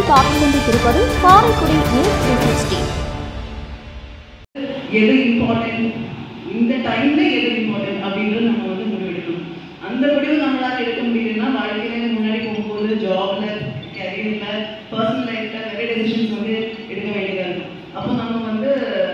பார்த்துக் கொண்டிருப்பது Karaikudi news three sixty எது இம்பார்ட்டன்ட் இந்த டைம்ல எது இம்பார்ட்டன்ட் அப்படின்றது நம்ம வந்து முடிவெடுக்கணும் அந்த முடிவு நம்மளால எடுக்க முடியுதுன்னா வாழ்க்கையில முன்னாடி போகும்போது ஜாப்ல கேரியர்ல பர்சனல் லைஃப்ல நிறைய டெசிஷன்ஸ் வந்து எடுக்க வேண்டியதா இருக்கும் அப்போ நம்ம வந்து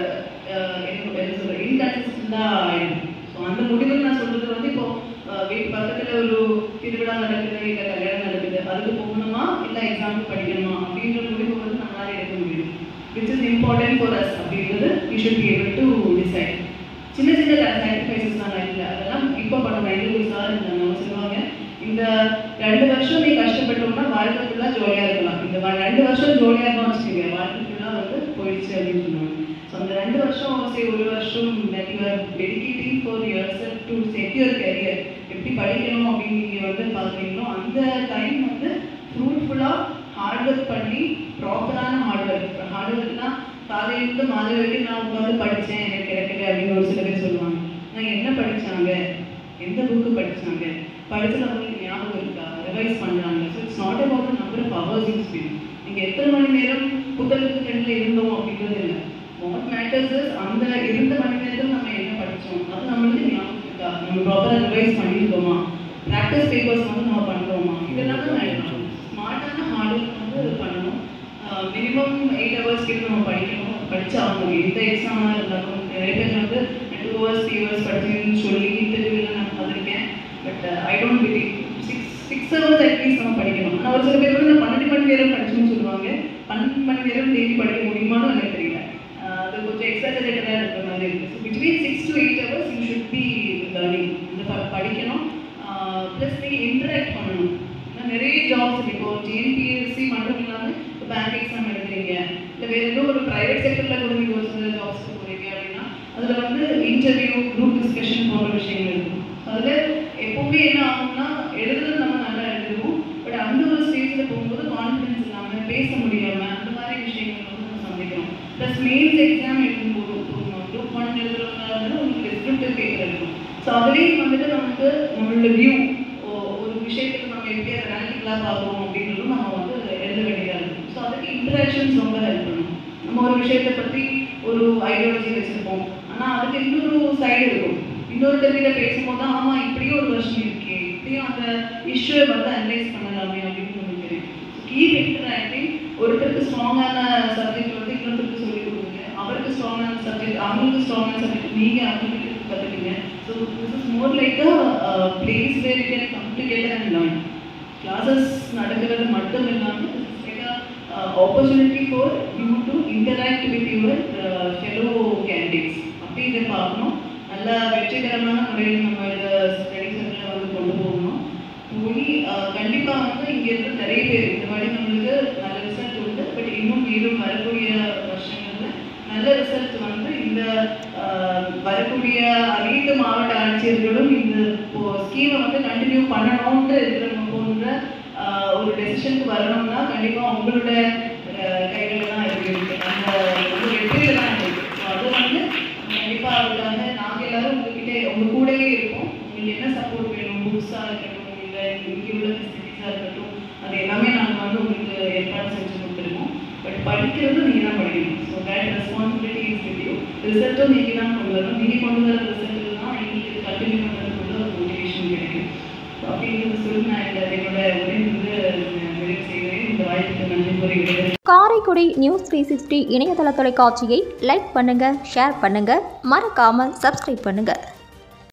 அஹ், என்ன என்ன சொல்ற இன்கன்சிஸ்டண்டா ஆயிடும் ஸோ அந்த முடிவு நான் சொல்றது வந்து இப்போ அஹ், வீட்டு பக்கத்துல ஒரு திருவிழா நடக்குது இல்ல கல்யாணம் நடக்குது அதுக்கு போகணுமா இல்ல எக்ஸாமுக்கு படிக்கணுமா அப்படின்ற முடிவு வந்து நம்மளால எடுக்க முடியும் which is important for us அப்படின்றது we should be able to decide சின்ன சின்ன சாக்ரிஃபைசஸ் தான் லைஃப்ல அதெல்லாம் இப்போ பண்ணணும் எங்களுக்கு ஒரு சார் இருந்தாங்க அவங்க சொல்லுவாங்க இந்த ரெண்டு வருஷம் நீ கஷ்டப்பட்டோம்னா வாழ்க்கை ஃபுல்லா ஜாலியா இருக்கலாம் இந்த வ- ரெண்டு வருஷம் ஜாலியா இருந்தா வச்சுக்கோங்க வாழ்க்கை ஃபுல்லா வந்து போயிடுச்சு அப்படின்னு சொல்லுவாங்க ஸோ அந்த ரெண்டு வருஷம் சரி ஒரு வருஷம் dedicating for yourself to secure career எப்படி படிக்கணும் அப்படின்னு நீங்க வந்து பாக்குறீங்களோ அந்த டைம் வந்து ஃப்ரூட்ஃபுல்லா ஹார்ட் ஒர்க் பண்ணி ப்ராப்பரான ஹார்ட் ஒர்க் ஹார்ட் ஒர்க்னா காலையிலிருந்து மாலை வரைக்கும் நான் உட்காந்து படித்தேன் எனக்கு கிடைக்கல அப்படின்னு ஒரு சில பேர் சொல்லுவாங்க நான் என்ன படிச்சாங்க எந்த புக்கு படிச்சாங்க படிச்சது அவங்களுக்கு ஞாபகம் இருக்கா ரிவைஸ் பண்றாங்க so it's not about number of hours in speed நீங்க எத்தனை மணி நேரம் புத்தகத்துக்கு ரெண்டுல இருந்தோம் அப்படின்றது இல்லை வாட் மேட்டர்ஸ் அந்த இருந்த மணி நேரம் நம்ம என்ன படிச்சோம் அது நம்மளுக்கு ஞாபகம் இருக்கா நம்ம ப்ராப்பரா ரிவைஸ் பண்ணியிருக்கோமா ப்ராக்டிஸ் பேப்பர்ஸ் வந்து நம்ம பண்றோமா இதெல்லாம் தான் வேணும் ஸ்மார்ட்டான ஹார்ட் ஒர்க் வந்து பண்ணணும் மினிமம் எயிட் ஹவர்ஸ் கிட்ட நம்ம படிக்கணும் படிச்சாகணும் எந்த எக்ஸாமாக இருந்தாலும் நிறைய பேர் வந்து டூ ஹவர்ஸ் த்ரீ ஹவர்ஸ் படிச்சுன்னு சொல்லி இன்டர்வியூவில் நான் பார்த்துருக்கேன் but I don't believe six six hours at least நம்ம படிக்கணும் ஆனால் ஒரு சில பேர் வந்து நான் பன்னெண்டு மணி நேரம் படிச்சுன்னு சொல்லுவாங்க பன்னெண்டு மணி நேரம் டெய்லி படிக்க முடியுமான்னு எனக்கு தெரியல ஆஹ் அது கொஞ்சம் எக்ஸாஜரேட்டடாக இருக்கிற மாதிரி இருக்குது so between six to eight hours you should be learning இந்த ப- படிக்கணும் ப்ளஸ் நீங்கள் இன்டராக்ட் பண்ணணும் ஏன்னா நிறைய ஜாப்ஸ் இப்போ டிஎன்பிஎஸ்சி மட்டும் இல்லாமல் இப்போ பேங்க் எக்ஸாம் எழுதுறீங்க இல்லை வேற ஏதோ ஒரு ப்ரைவேட் செக்டரில் கூட நீங்கள் ஒரு சில ஜாப்ஸ்க்கு போறீங்க அப்படின்னா அதில் வந்து இன்டர்வியூ குரூப் டிஸ்கஷன் போன்ற விஷயங்கள் இருக்கும் அதில் எப்பவுமே என்ன ஆகும்னா எழுதுறது நம்ம நல்லா எழுதுவோம் பட் அந்த ஒரு ஸ்டேஜில் போகும்போது கான்ஃபிடன்ஸ் இல்லாமல் பேச முடியாமல் அந்த மாதிரி விஷயங்கள் வந்து நம்ம சந்திக்கிறோம் ப்ளஸ் மெயின்ஸ் எக்ஸாம் எழுதும்போது குரூப் ஒன் எழுதுறவங்க வந்து உங்களுக்கு டிஸ்கிரிப்டிவ் பேப்பர் இருக்கும் ஸோ அதுலேயும் வந்துட்டு நமக்கு நம்மளோட வியூ ஒரு விஷயத்துக்கு நம்ம எப்படி அதை அனாலிட்டிக்கலாக பார்க்குறோம் அப்படின்றதும் நம்ம வந்து எழுத வேண்டியதாக இருக்கும் ஸோ அதுக்கு இன்டராக்ஷன்ஸ் ரொம்ப ஹெல்ப் பண்ணும் நம்ம ஒரு விஷயத்தை பற்றி ஒரு ஐடியாலஜி வச்சுருப்போம் ஆனால் அதுக்கு இன்னொரு சைடு இருக்கும் இன்னொருத்தர்கிட்ட பேசும்போது தான் ஆமாம் இப்படியும் ஒரு வருஷம் இருக்கே இப்படியும் அந்த இஷ்யூவை வந்து அனலைஸ் பண்ணலாமே அப்படின்னு நமக்கு தெரியும் கீப் இன்டராக்டிங் ஒருத்தருக்கு ஸ்ட்ராங்கான சப்ஜெக்ட் வந்து இன்னொருத்தருக்கு சொல்லிக் கொடுங்க அவருக்கு ஸ்ட்ராங்கான சப்ஜெக்ட் அவங்களுக்கு ஸ்ட்ராங்கான சப்ஜெக்ட் நீங்கள் அவங்களுக்கு கற்றுக்குங்க so this is more like a place where you can come together and learn classes நடக்கிறது மட்டும் இல்லாமல் opportunity for you to interact with your fellow candidates அப்படி இதை பார்க்கணும் நல்ல வெற்றிகரமான முறையில் நம்ம இதை ஸ்டடி சென்டரில் வந்து கொண்டு போகணும் போய் கண்டிப்பாக வந்து இங்கேருந்து நிறைய பேர் இந்த மாதிரி நம்மளுக்கு நல்ல ரிசல்ட் உண்டு பட் இன்னும் மேலும் வரக்கூடிய வருஷங்களில் நல்ல ரிசல்ட் வந்து இந்த ஆஹ், வரக்கூடிய அனைத்து மாவட்ட ஆட்சியர்களும் இந்த ஸ்கீமை வந்து கண்டினியூ பண்ணணும்னு இருக்கிறவங்க போன்ற ஆஹ், ஒரு டெசிஷனுக்கு வரணும்னா கண்டிப்பாக உங்களோட ஆஹ், கைகளில் தான் இருக்கு அந்த உங்க வெற்றியில தான் இருக்கு ஸோ அது வந்து கண்டிப்பாக அதுக்காக நாங்கள் எல்லாரும் உங்ககிட்ட உங்க கூடவே இருப்போம் உங்களுக்கு என்ன சப்போர்ட் வேணும் புக்ஸாக இருக்கட்டும் இல்லை இங்கே உள்ள ஃபெசிலிட்டிஸாக இருக்கட்டும் அது எல்லாமே நாங்கள் வந்து உங்களுக்கு ஏற்பாடு செஞ்சு கொடுத்துருக்கோம் பட் படிக்கிறது நீங்கள் தான் படிக்கணும் so that responsibility is with you ரிசல்ட்டும் நீங்கள் தான் கொண்டு வரணும் நீங்கள் கொண்டு வர ரிசல்ட் தான் எங்களுக்கு கண்டினியூ பண்ணுறதுக்குள்ள ஒரு மோட்டிவேஷன் கிடைக்கும் ஸோ அப்படிங்கிறது சொல்லி நான் இந்த என்னோட உரை வந்து நிறைவு செய்கிறேன் இந்த வாய்ப்புக்கு நன்றி கூறுகிறேன் காரைக்குடி நியூஸ் த்ரீ சிக்ஸ்டி இணையதள தொலைக்காட்சியை லைக் பண்ணுங்க ஷேர் பண்ணுங்க மறக்காம சப்ஸ்கிரைப் பண்ணுங்க